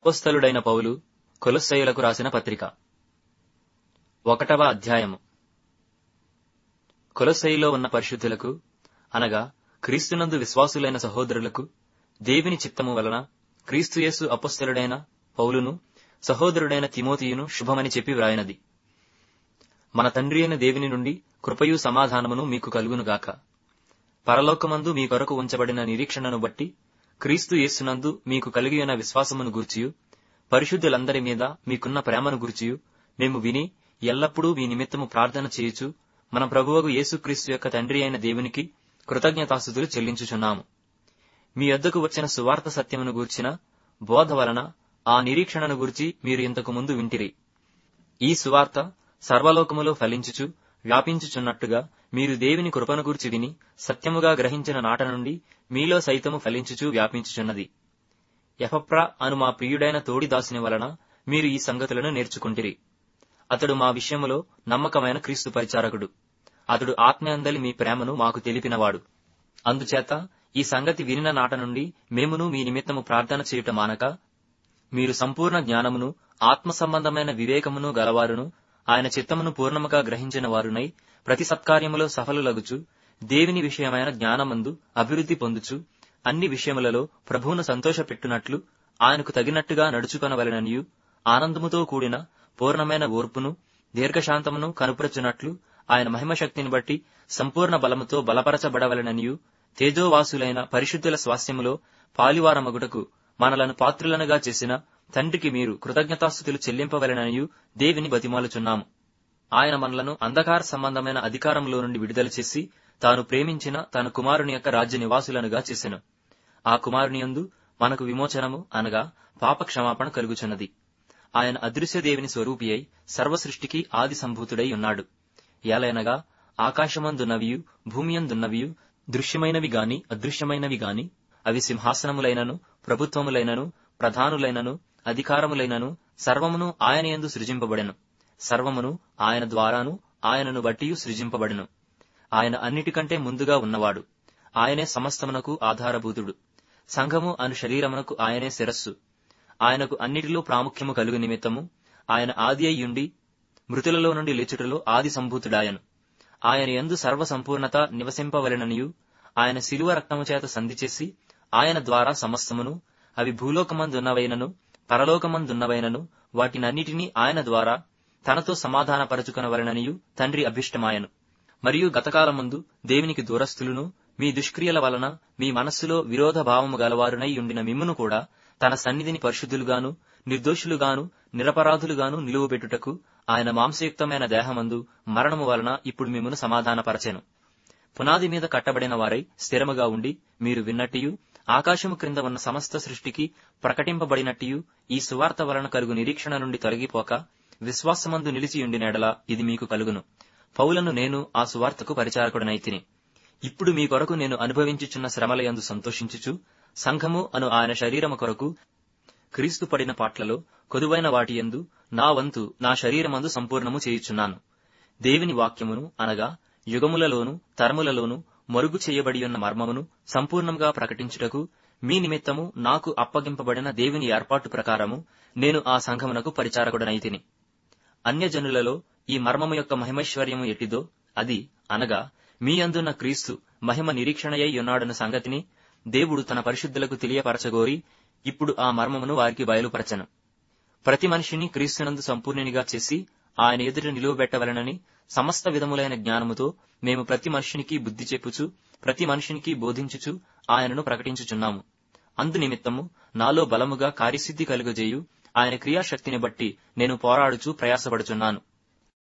అపోస్తలుడైన పౌలు కొలొస్సయులకు రాసిన పత్రిక ఒకటవ అధ్యాయము కొలొస్సయిలో ఉన్న పరిశుద్ధులకు అనగా క్రీస్తునందు విశ్వాసులైన సహోదరులకు దేవుని చిత్తము వలన క్రీస్తుయేసు అపొస్తలుడైన పౌలును సహోదరుడైన తిమోతియును శుభమని చెప్పి వ్రాయినది మన తండ్రి అయిన దేవుని నుండి కృపయు సమాధానమును మీకు కలుగునుగాక పరలోకమందు మీ కొరకు ఉంచబడిన నిరీక్షణను బట్టి క్రీస్తు యేసునందు మీకు కలిగి ఉన్న విశ్వాసమును గూర్చియు పరిశుద్ధులందరి మీద మీకున్న ప్రేమను గూర్చియు మేము విని ఎల్లప్పుడూ మీ నిమిత్తము ప్రార్థన చేయుచు మన ప్రభువగు యేసుక్రీస్తు యొక్క తండ్రి అయిన దేవునికి కృతజ్ఞతాస్థుతులు చెల్లించుచున్నాము మీ యొద్దకు వచ్చిన సువార్త సత్యమును గూర్చిన బోధ వలన ఆ నిరీక్షణను గూర్చి మీరు ఇంతకు ముందు వింటిరి ఈ సువార్త సర్వలోకములో ఫలించుచు వ్యాపించుచున్నట్టుగా మీరు దేవుని కృపను గూర్చి విని సత్యముగా గ్రహించిన నాట నుండి మీలో సైతము ఫలించుచు వ్యాపించుచున్నది ఎఫప్రా అను మా ప్రియుడైన తోడి దాసుని వలన మీరు ఈ సంగతులను నేర్చుకుంటిరి అతడు మా విషయములో నమ్మకమైన క్రీస్తు పరిచారకుడు అతడు ఆత్మయందలి మీ ప్రేమను మాకు తెలిపినవాడు అందుచేత ఈ సంగతి వినిన నాట నుండి మేమును మీ నిమిత్తము ప్రార్థన చేయుట మానక మీరు సంపూర్ణ జ్ఞానమును ఆత్మ సంబంధమైన వివేకమును గలవారును ఆయన చిత్తమును పూర్ణముగా గ్రహించిన వారునై ప్రతి సత్కార్యములో సఫలులగుచు దేవుని విషయమైన జ్ఞానమందు అభివృద్ధి పొందుచు అన్ని విషయములలో ప్రభువును సంతోషపెట్టునట్లు ఆయనకు తగినట్టుగా నడుచుకొనవలెననియు ఆనందముతో కూడిన పూర్ణమైన ఓర్పును దీర్ఘశాంతమును కనుపరచునట్లు ఆయన మహిమశక్తిని బట్టి సంపూర్ణ బలముతో బలపరచబడవలెననియు తేజోవాసులైన పరిశుద్ధుల స్వాస్థ్యములో పాలివారమగుటకు మనలను పాత్రులనుగా చేసిన తండ్రికి మీరు కృతజ్ఞతాస్థుతులు చెల్లింపవలెననియు దేవిని బతిమాలుచున్నాము ఆయన మనలను అంధకార సంబంధమైన అధికారంలో నుండి విడుదల చేసి తాను ప్రేమించిన తన కుమారుని యొక్క రాజ్య నివాసులనుగా చేసెను ఆ కుమారుని యందు మనకు విమోచనము అనగా పాప క్షమాపణ కలుగుచున్నది ఆయన అదృశ్య దేవుని స్వరూపి అయి సర్వసృష్టికి ఆది సంభూతుడై ఉన్నాడు ఏలైనగా ఆకాశమందున్నవియు భూమియందున్నవియు దృశ్యమైనవి గాని అదృశ్యమైనవి గాని అవి సింహాసనములైనను ప్రభుత్వములైనను ప్రధానులైనను అధికారములైనను సర్వమును ఆయన యందు సృజింపబడెను సర్వమును ఆయన ద్వారాను ఆయనను బట్టియు సృజింపబడెను ఆయన అన్నిటికంటే ముందుగా ఉన్నవాడు ఆయనే సమస్తమునకు ఆధారభూతుడు సంఘము అను శరీరమునకు ఆయనే శిరస్సు ఆయనకు అన్నిటిలో ప్రాముఖ్యము కలుగు నిమిత్తము ఆయన ఆది అయ్యుండి మృతులలో నుండి లేచుటలో ఆది సంభూతుడాయను ఆయన ఎందు సర్వ సంపూర్ణత నివసింపవలెననియు ఆయన శిలువ రక్తము చేత సంధి చేసి ఆయన ద్వారా సమస్తమును అవి భూలోకమందున్నవైనను పరలోకమందున్నవైనను వాటినన్నిటినీ ఆయన ద్వారా తనతో సమాధానపరచుకొనవలెననియు తండ్రి అభిష్టమాయను మరియు గతకాలముందు దేవునికి దూరస్థులును మీ దుష్క్రియల వలన మీ మనస్సులో విరోధ భావము గలవారునై ఉండిన మిమ్మును కూడా తన సన్నిధిని పరిశుద్ధులుగాను నిర్దోషులుగాను నిరపరాధులుగాను నిలువబెట్టుటకు ఆయన మాంసయుక్తమైన దేహమందు మరణము వలన ఇప్పుడు మిమ్మను సమాధానపరచెను పునాది మీద కట్టబడిన వారై స్థిరముగా ఉండి మీరు విన్నట్టియు ఆకాశము క్రింద ఉన్న సమస్త సృష్టికి ప్రకటింపబడినట్టియు ఈ సువార్త వలన కలుగు నిరీక్షణ నుండి తొలగిపోక విశ్వాసమందు నిలిచియుండినెడల ఇది మీకు కలుగును పౌలను నేను ఆ సువార్తకు పరిచారకుడనైతిని ఇప్పుడు మీ కొరకు నేను అనుభవించుచున్న శ్రమలయందు సంతోషించుచు సంఘము అను ఆయన శరీరము కొరకు క్రీస్తు పడిన పాట్లలో కొదువైన వాటి యందు నా వంతు నా శరీరమందు సంపూర్ణము చేయుచున్నాను దేవుని వాక్యమును అనగా యుగములలోను తరములలోను మరుగు చేయబడి ఉన్న మర్మమును సంపూర్ణంగా ప్రకటించుటకు మీ నిమిత్తము నాకు అప్పగింపబడిన దేవుని ఏర్పాటు ప్రకారము నేను ఆ సంఘమునకు పరిచారకుడనైతిని అన్యజనులలో ఈ మర్మము యొక్క మహిమైశ్వర్యము ఎట్టిదో అది అనగా మీ అందున్న క్రీస్తు మహిమ నిరీక్షణయై ఉన్నాడన్న సంగతిని దేవుడు తన పరిశుద్ధులకు తెలియపరచగోరి ఇప్పుడు ఆ మర్మమును వారికి బయలుపరచను ప్రతి మనిషిని క్రీస్తునందు సంపూర్ణునిగా చేసి ఆయన ఎదుట నిలువబెట్టవలనని సమస్త విధములైన జ్ఞానముతో మేము ప్రతి మనుషునికి బుద్ధి చెప్పుచు ప్రతి మనుషునికి బోధించుచు ఆయనను ప్రకటించుచున్నాము అందు నిమిత్తము నాలో బలముగా కార్యసిద్ధి కలుగజేయు ఆయన క్రియాశక్తిని బట్టి నేను పోరాడుచు ప్రయాసపడుచున్నాను